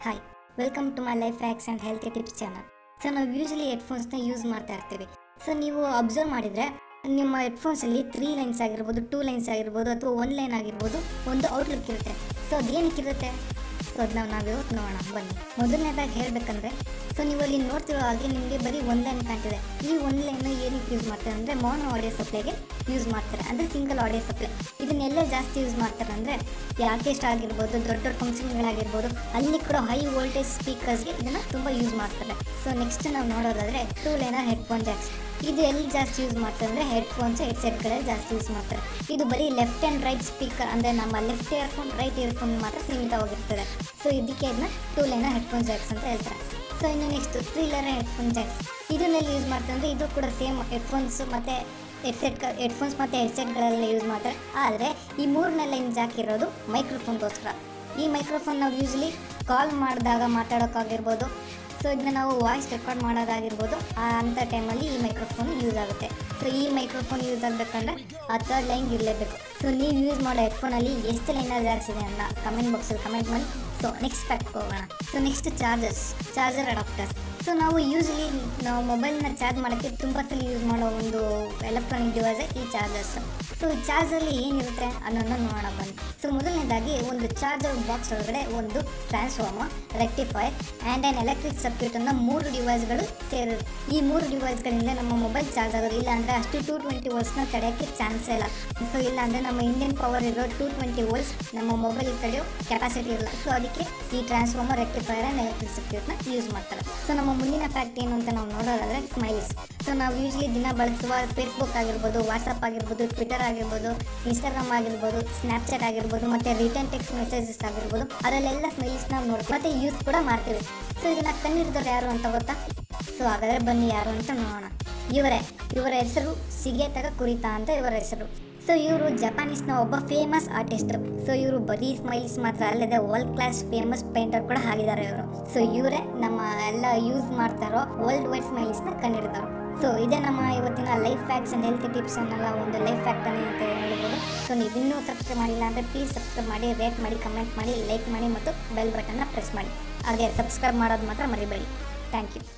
hi welcome to my life hacks and health tips channel so ನಾವು usually ಹೆಡ್ಫೋನ್ಸ್ನ use ಮಾಡ್ತಾ ಇರ್ತೀವಿ so ನೀವು ಅಬ್ಸರ್ವ್ ಮಾಡಿದರೆ ನಿಮ್ಮ ಹೆಡ್ಫೋನ್ಸಲ್ಲಿ ತ್ರೀ ಲೈನ್ಸ್ ಆಗಿರ್ಬೋದು ಟೂ ಲೈನ್ಸ್ ಆಗಿರ್ಬೋದು ಅಥವಾ ಒನ್ ಲೈನ್ ಆಗಿರ್ಬೋದು ಒಂದು ಔಟ್ಲುಕ್ ಇರುತ್ತೆ ಸೊ ಅದೇನಕ್ಕಿರುತ್ತೆ ಸೊ ಅದನ್ನ ನಾವು ಇವತ್ತು ನೋಡೋಣ ಬನ್ನಿ ಮೊದಲನೇದಾಗಿ ಹೇಳಬೇಕಂದ್ರೆ ಸೊ ನೀವು ಅಲ್ಲಿ ನೋಡ್ತಿರೋ ಹಾಗೆ ನಿಮಗೆ ಬರೀ ಒಂದು ಲೈನ್ ಕಾಣ್ತಿದೆ ಈ ಒಂದು ಲೈನ್ ಏನಕ್ಕೆ ಯೂಸ್ ಮಾಡ್ತಾರೆ ಅಂದರೆ ಮೋನೋ ಆಡಿಯೋ ಸಪ್ಲೈಗೆ ಯೂಸ್ ಮಾಡ್ತಾರೆ ಅಂದರೆ ಸಿಂಗಲ್ ಆಡಿಯೋ ಸಪ್ಲೈ ಇದನ್ನೆಲ್ಲ ಜಾಸ್ತಿ ಯೂಸ್ ಮಾಡ್ತಾರೆ ಅಂದರೆ ಆರ್ಕೆಸ್ಟ್ರಾ ಆಗಿರ್ಬೋದು ದೊಡ್ಡ ದೊಡ್ಡ ಫಂಕ್ಷನ್ಗಳಾಗಿರ್ಬೋದು ಅಲ್ಲಿ ಕೂಡ ಹೈ ವೋಲ್ಟೇಜ್ ಸ್ಪೀಕರ್ಸ್ಗೆ ಇದನ್ನು ತುಂಬ ಯೂಸ್ ಮಾಡ್ತಾರೆ ಸೊ ನೆಕ್ಸ್ಟ್ ನಾವು ನೋಡೋದಾದರೆ ಟೂ ಲೈನರ್ ಹೆಡ್ಫೋನ್ ಜಾಕ್ಸ್ ಇದು ಎಲ್ಲಿ ಜಾಸ್ತಿ ಯೂಸ್ ಮಾಡ್ತಾರೆ ಅಂದರೆ ಹೆಡ್ಫೋನ್ಸ್ ಹೆಡ್ಸೆಟ್ಗಳಲ್ಲಿ ಜಾಸ್ತಿ ಯೂಸ್ ಮಾಡ್ತಾರೆ ಇದು ಬರೀ ಲೆಫ್ಟ್ ಆ್ಯಂಡ್ ರೈಟ್ ಸ್ಪೀಕರ್ ಅಂದರೆ ನಮ್ಮ ಲೆಫ್ಟ್ ಇಯರ್ಫೋನ್ ರೈಟ್ ಇಯರ್ಫೋನ್ ಮಾತ್ರ ಸೀಮಿತವಾಗಿರ್ತದೆ ಸೊ ಇದಕ್ಕೆ ಇದನ್ನ ಟೂ ಲೈನರ್ ಹೆಡ್ಫೋನ್ ಜಾಕ್ಸ್ ಅಂತ ಹೇಳ್ತಾರೆ ಸೊ ಇನ್ನು next three liner headphone jacks ಇದನ್ನೆಲ್ಲಿ ಯೂಸ್ ಮಾಡ್ತಾರೆ ಅಂದರೆ ಇದು ಕೂಡ ಸೇಮ್ ಹೆಡ್ಫೋನ್ಸ್ ಮತ್ತು ಹೆಡ್ಸೆಟ್ ಹೆಡ್ಫೋನ್ಸ್ ಮತ್ತು ಹೆಡ್ಸೆಟ್ಗಳೆಲ್ಲ ಯೂಸ್ ಮಾಡ್ತಾರೆ ಆದರೆ ಈ ಮೂರನೇ ಲೈನ್ ಜಾಕ್ ಇರೋದು ಮೈಕ್ರೋಫೋನ್ಗೋಸ್ಕರ ಈ ಮೈಕ್ರೋಫೋನ್ ನಾವು ಯೂಸ್ಲಿ ಕಾಲ್ ಮಾಡಿದಾಗ ಮಾತಾಡೋಕ್ಕಾಗಿರ್ಬೋದು ಸೊ ಇದನ್ನ ನಾವು ವಾಯ್ಸ್ ರೆಕಾರ್ಡ್ ಮಾಡೋದಾಗಿರ್ಬೋದು ಆ ಅಂಥ ಟೈಮಲ್ಲಿ ಈ ಮೈಕ್ರೋಫೋನ್ ಯೂಸ್ ಆಗುತ್ತೆ ಸೊ ಈ ಮೈಕ್ರೋಫೋನ್ ಯೂಸ್ ಆಗಬೇಕಂದ್ರೆ ಆ ಥರ್ಡ್ ಲೈನ್ ಇರಲೇಬೇಕು ಸೊ ನೀವು ಯೂಸ್ ಮಾಡೋ ಹೆಡ್ಫೋನಲ್ಲಿ ಎಷ್ಟು ಲೈನರ್ ಜಾಕ್ಸ್ ಇದೆ ಅಂತ ಕಮೆಂಟ್ ಬಾಕ್ಸಲ್ಲಿ ಕಮೆಂಟ್ ಮಾಡಿ ಸೊ ನೆಕ್ಸ್ಟ್ ಪ್ಯಾಕ್ ಹೋಗೋಣ so next chargers charger adapters so ನಾವು ಯೂಸ್ಲಿ ನಾವು ಮೊಬೈಲ್ನ ಚಾರ್ಜ್ ಮಾಡೋಕ್ಕೆ ತುಂಬ ಸಲ ಯೂಸ್ ಮಾಡೋ ಒಂದು ಎಲೆಕ್ಟ್ರಾನಿಕ್ ಡಿವೈಸ್ ಈ ಚಾರ್ಜರ್ಸ್ ಸೊ ಈ ಚಾರ್ಜಲ್ಲಿ ಏನಿರುತ್ತೆ ಅನ್ನೋದನ್ನ ನೋಡೋಣ ಬನ್ನಿ ಸೊ ಮೊದಲನೇದಾಗಿ ಒಂದು ಚಾರ್ಜರ್ ಬಾಕ್ಸ್ ಒಳಗಡೆ ಒಂದು transformer rectifier and an electric circuit ಅನ್ನೋ ಮೂರು ಡಿವೈಸ್ಗಳು ಸೇರಿರುತ್ತೆ ಈ ಮೂರು ಡಿವೈಸ್ಗಳಿಂದ ನಮ್ಮ ಮೊಬೈಲ್ ಚಾರ್ಜ್ ಆಗೋದು ಇಲ್ಲ ಅಂದರೆ ಅಷ್ಟು ಟೂ ಟ್ವೆಂಟಿ ವೋಲ್ಟ್ಸ್ನ ತಡೆಯೋಕ್ಕೆ ಚಾನ್ಸೇ ಇಲ್ಲ ಸೊ ಇಲ್ಲ ಅಂದರೆ ನಮ್ಮ ಇಂಡಿಯನ್ ಪವರ್ ಇರೋ ಟೂ ಟ್ವೆಂಟಿ ವೋಲ್ಟ್ಸ್ ನಮ್ಮ ಮೊಬೈಲಿಗೆ ತಡೆಯೋ ಕೆಪಾಸಿಟಿ ಇಲ್ಲ ಸೊ ಅದಕ್ಕೆ ಈ ಟ್ರಾನ್ಸ್ಫಾರ್ಮರ್ ರೆಕ್ಟಿಫೈರ್ ಆ್ಯಂಡ್ ಎಲೆಕ್ಟ್ರಿಕ್ ಸರ್ಕ್ಯೂಟ್ನ ಯೂಸ್ ಮಾಡ್ತಾರೆ ಸೊ ನಮ್ಮ ಮುಂದಿನ ಫ್ಯಾಕ್ಟ್ ಏನು ಅಂತ ನಾವು ನೋಡೋದಾದರೆ ಸ್ಮೈಲೀಸ್ ಸೊ ನಾವು ಯೂಸ್ಲಿ ದಿನ ಬಳಸುವ ಫೇಸ್ಬುಕ್ ಆಗಿರ್ಬೋದು ವಾಟ್ಸಪ್ ಆಗಿರ್ಬೋದು ಟ್ವಿಟರ್ ಆಗಿರ್ಬೋದು ಇನ್ಸ್ಟಾಗ್ರಾಮ್ ಆಗಿರ್ಬೋದು ಸ್ನ್ಯಾಪ್ಚಾಟ್ ಆಗಿರ್ಬೋದು ಮತ್ತು ರಿಟರ್ನ್ ಟೆಕ್ಸ್ಟ್ ಮೆಸೇಜಸ್ ಆಗಿರ್ಬೋದು ಅದರಲ್ಲೆಲ್ಲ ಸ್ಮೈಲೀಸ್ ನಾವು ನೋಡ್ತೀವಿ ಮತ್ತು ಯೂಸ್ ಕೂಡ ಮಾಡ್ತೀವಿ ಸೊ ಇದನ್ನ ಕಂಡಿಡಿದವ್ರು ಯಾರು ಅಂತ ಗೊತ್ತಾ ಸೊ ಹಾಗಾದರೆ ಬನ್ನಿ ಯಾರು ಅಂತ ನೋಡೋಣ ಇವರೇ ಇವರ ಹೆಸರು ಸಿಗೇತಗ ಕುರಿತಾ ಅಂತ ಇವರ ಹೆಸರು ಸೊ ಇವರು ಜಪಾನೀಸ್ನ ಒಬ್ಬ ಫೇಮಸ್ ಆರ್ಟಿಸ್ಟ್ ಸೊ ಇವರು ಬರೀ ಸ್ಮೈಲ್ಸ್ ಮಾತ್ರ ಅಲ್ಲದೆ ವರ್ಲ್ಡ್ ಕ್ಲಾಸ್ ಫೇಮಸ್ ಪೇಂಟರ್ ಕೂಡ ಆಗಿದ್ದಾರೆ ಇವರು ಸೊ ಇವರೇ ನಮ್ಮ ಎಲ್ಲ ಯೂಸ್ ಮಾಡ್ತಾರೋ ವರ್ಲ್ಡ್ ವೈಡ್ ಸ್ಮೈಲ್ಸ್ನ ಕಂಡಿಡ್ತಾರೆ ಸೊ ಇದೇ ನಮ್ಮ ಇವತ್ತಿನ life facts and health tips ಅನ್ನೆಲ್ಲ ಒಂದು ಲೈಫ್ ಫ್ಯಾಕ್ಟ್ ಅಂತ ಹೇಳ್ಬೋದು ಸೊ ನೀವು ಇನ್ನೂ ಸಬ್ಸ್ಕ್ರೈಬ್ ಮಾಡಿಲ್ಲ ಅಂದರೆ ಪ್ಲೀಸ್ ಸಬ್ಸ್ಕ್ರೈಬ್ ಮಾಡಿ ರೇಟ್ ಮಾಡಿ ಕಮೆಂಟ್ ಮಾಡಿ ಲೈಕ್ ಮಾಡಿ ಮತ್ತು ಬೆಲ್ ಬಟನ್ನ ಪ್ರೆಸ್ ಮಾಡಿ ಹಾಗೆ ಸಬ್ಸ್ಕ್ರೈಬ್ ಮಾಡೋದು ಮಾತ್ರ ಮರಿಬೇಡಿ ಥ್ಯಾಂಕ್ ಯು